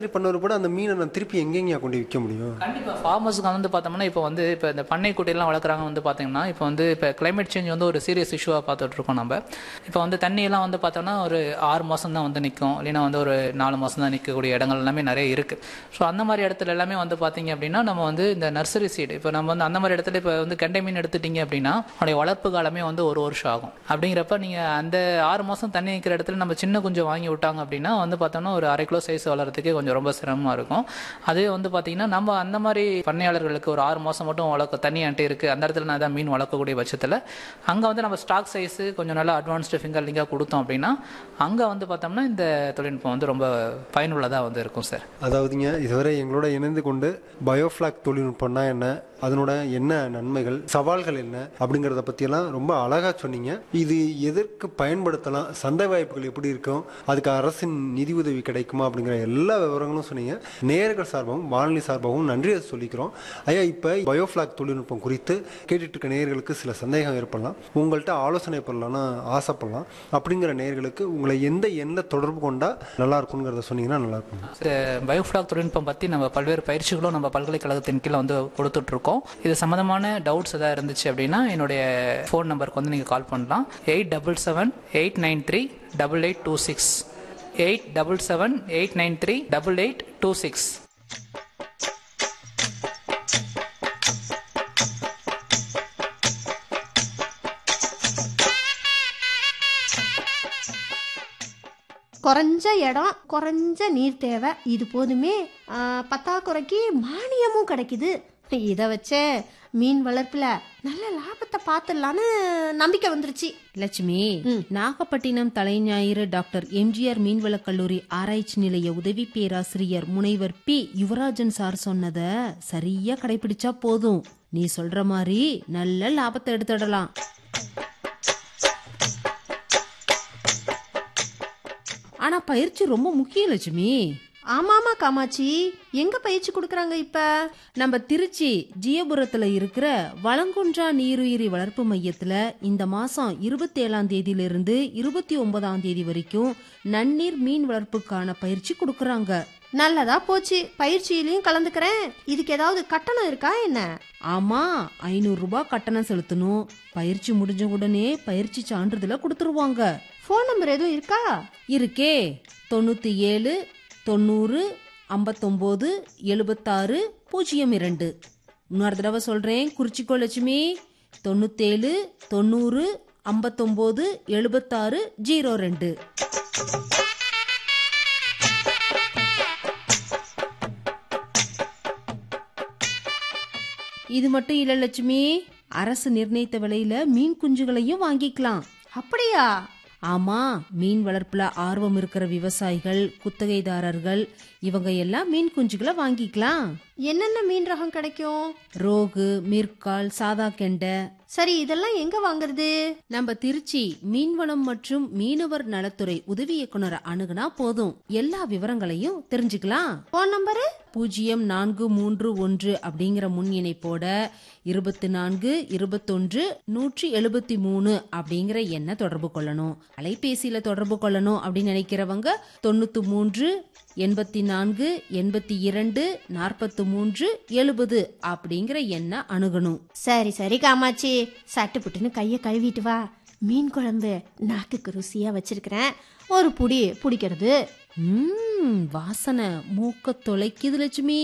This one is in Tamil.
மாதிரி பண்ணவர் கூட அந்த மீனை நான் திருப்பி எங்கெங்கயா கொண்டு விற்க முடியும் கண்டிப்பாக ஃபார்மர்ஸுக்கு வந்து பார்த்தோம்னா இப்போ வந்து இப்போ இந்த பண்ணை குட்டிலாம் வளர்க்குறாங்க வந்து பார்த்தீங்கன்னா இப்போ வந்து இப்போ கிளைமேட் சேஞ்ச் வந்து ஒரு சீரியஸ் இஷ்யூவாக பார்த்துட்டு இருக்கோம் நம்ம இப்போ வந்து தண்ணியெல்லாம் வந்து பார்த்தோம்னா ஒரு ஆறு மாதம் தான் வந்து நிற்கும் இல்லைன்னா வந்து ஒரு நாலு மாதம் தான் நிற்கக்கூடிய இடங்கள் எல்லாமே நிறைய இருக்குது ஸோ அந்த மாதிரி இடத்துல எல்லாமே வந்து பார்த்தீங்க அப்படின்னா நம்ம வந்து இந்த நர்சரி சீடு இப்போ நம்ம வந்து அந்த மாதிரி இடத்துல இப்போ வந்து கெண்டை மீன் எடுத்துட்டீங்க அப்படின்னா உடைய வளர்ப்பு காலமே வந்து ஒரு வருஷம் ஆகும் அப்படிங்கிறப்ப நீங்கள் அந்த ஆறு மாதம் தண்ணி நிற்கிற இடத்துல நம்ம சின்ன குஞ்சு வாங்கி விட்டாங்க அப்படின்னா வந்து பார்த்தோம்னா ஒரு அரை கிலோ சைஸ் வளர்கிறதுக்கே கொஞ்சம் ரொம்ப சிரமமாக இருக்கும் அதே வந்து பார்த்தீங்கன்னா நம்ம அந்த மாதிரி பண்ணையாளர்களுக்கு ஒரு ஆறு மாதம் மட்டும் வளர்க்க தண்ணி என்கிட்ட இருக்குது அந்த இடத்துல நான் தான் மீன் வளர்க்கக்கூடிய பட்சத்தில் அங்கே வந்து நம்ம ஸ்டாக் சைஸு கொஞ்சம் நல்லா அட்வான்ஸ்டு ஃபிங்கர் லிங்காக கொடுத்தோம் அப்படின்னா அங்கே வந்து பார்த்தோம்னா இந்த தொழில்நுட்பம் வந்து ரொம்ப பயனுள்ளதாக வந்து இருக்கும் சார் அதாவதுங்க இதுவரை எங்களோட இணைந்து கொண்டு பயோஃப்ளாக் தொழில்நுட்பம்னா என்ன அதனோட என்ன நன்மைகள் சவால்கள் என்ன அப்படிங்கிறத பற்றியெல்லாம் ரொம்ப அழகாக சொன்னீங்க இது எதற்கு பயன்படுத்தலாம் சந்தை வாய்ப்புகள் எப்படி இருக்கும் அதுக்கு அரசின் நிதி உதவி கிடைக்குமா அப்படிங்கிற எல்லா விவரங்களும் சொன்னீங்க நேர்கள் சார்பாகவும் வானொலி சார்பாகவும் நன்றி சொல்லிக்கிறோம் ஐயா இப்போ பயோஃப்ளாக் தொழில்நுட்பம் குறித்து கேட்டுட்டு இருக்க நேயர்களுக்கு சில சந்தேகம் ஏற்படலாம் உங்கள்கிட்ட ஆலோசனை பண்ணலாம்னு ஆசைப்படலாம் அப்படிங்கிற நேயர்களுக்கு உங்களை எந்த எண்ண தொடர்பு கொண்டா நல்லா இருக்குங்கிறத சொன்னீங்கன்னா நல்லா இருக்கும் இந்த பயோஃப்ளாக் தொழில்நுட்பம் பற்றி நம்ம பல்வேறு பயிற்சிகளும் நம்ம பல்கலைக்கழகத்தின் கீழே வந்து கொடுத்துட்ருக்கோம் இது சம்மந்தமான டவுட்ஸ் எதாவது இருந்துச்சு அப்படின்னா என்னுடைய ஃபோன் நம்பருக்கு வந்து நீங்கள் கால் பண்ணலாம் eight double seven eight nine three double eight two six eight double seven eight nine three double eight two six குறைஞ்ச இடம் குறைஞ்ச நீர் தேவை இது போதுமே ஆ, பத்தாக்குறைக்கு மானியமும் கிடைக்குது இதை வச்சே மீன் வளர்ப்புல நல்ல லாபத்தை பார்த்துடலான்னு நம்பிக்கை வந்துருச்சு லட்சுமி ம். நாகப்பட்டினம் தலைஞாயிறு டாக்டர் எம்ஜிஆர் மீன்வளக் கல்லூரி ஆராய்ச்சி நிலைய உதவி பேராசிரியர் முனைவர் பி யுவராஜன் சார் சொன்னத சரியா கடைபிடிச்சா போதும் நீ சொல்ற மாதிரி நல்ல லாபத்தை எடுத்துடலாம் ஆனா பயிற்சி ரொம்ப முக்கியம் லட்சுமி ஆமாமா காமாட்சி எங்க பயிற்சி கொடுக்கறாங்க இப்ப நம்ம திருச்சி ஜியபுரத்துல இருக்கிற வளங்குன்றா நீருயிரி வளர்ப்பு மையத்துல இந்த மாசம் இருபத்தி ஏழாம் தேதியிலிருந்து இருபத்தி ஒன்பதாம் தேதி வரைக்கும் நன்னீர் மீன் வளர்ப்புக்கான பயிற்சி கொடுக்கறாங்க நல்லதா போச்சு பயிற்சியிலையும் கலந்துக்கிறேன் இதுக்கு ஏதாவது கட்டணம் இருக்கா என்ன ஆமா ஐநூறு ரூபாய் கட்டணம் செலுத்தணும் பயிற்சி முடிஞ்ச உடனே பயிற்சி சான்றிதழ கொடுத்துருவாங்க ஃபோன் நம்பர் எதுவும் இருக்கா இருக்கே தொண்ணூத்தி ஏழு தொண்ணூறு ஐம்பத்தொம்போது எழுபத்தாறு பூஜ்ஜியம் இரண்டு இன்னொரு தடவை சொல்றேன் குறிச்சிக்கோ லட்சுமி தொண்ணூத்தேழு தொண்ணூறு ஐம்பத்தொம்போது எழுபத்தாறு ஜீரோ ரெண்டு இது மட்டும் இல்ல லட்சுமி அரசு நிர்ணயித்த விலையில மீன் குஞ்சுகளையும் வாங்கிக்கலாம் அப்படியா ஆமா மீன் வளர்ப்புல ஆர்வம் இருக்கிற விவசாயிகள் குத்தகைதாரர்கள் இவங்க எல்லாம் மீன் குஞ்சுகளை வாங்கிக்கலாம் என்னென்ன மீன் ரகம் கிடைக்கும் ரோகு மிர்கால் சாதா கெண்டை சரி இதெல்லாம் எங்க வாங்குறது நம்ம திருச்சி மீன்வளம் மற்றும் மீனவர் நலத்துறை உதவி இயக்குனரை அணுகுனா போதும் எல்லா விவரங்களையும் தெரிஞ்சுக்கலாம் ஃபோன் நம்பரு பூஜ்ஜியம் நான்கு மூன்று ஒன்று அப்படிங்கிற முன் இணைப்போட இருபத்தி நான்கு இருபத்தொன்று நூற்றி எழுபத்தி மூணு அப்படிங்கிற எண்ணை தொடர்பு கொள்ளணும் அலைபேசியில தொடர்பு கொள்ளணும் அப்படின்னு நினைக்கிறவங்க தொண்ணூத்தி மூன்று எண்பத்தி நான்கு எண்பத்தி இரண்டு நாற்பத்தி மூன்று எழுபது அப்படிங்கிற எண்ணை அணுகணும் சரி சரி காமாட்சி சட்டு புட்டுன்னு கையை கழுவிட்டு வா மீன் குழம்பு நாக்குக்கு ருசியா வச்சிருக்கிறேன் ஒரு புடி பிடிக்கிறது ம் வாசனை மூக்க தொலைக்குது லட்சுமி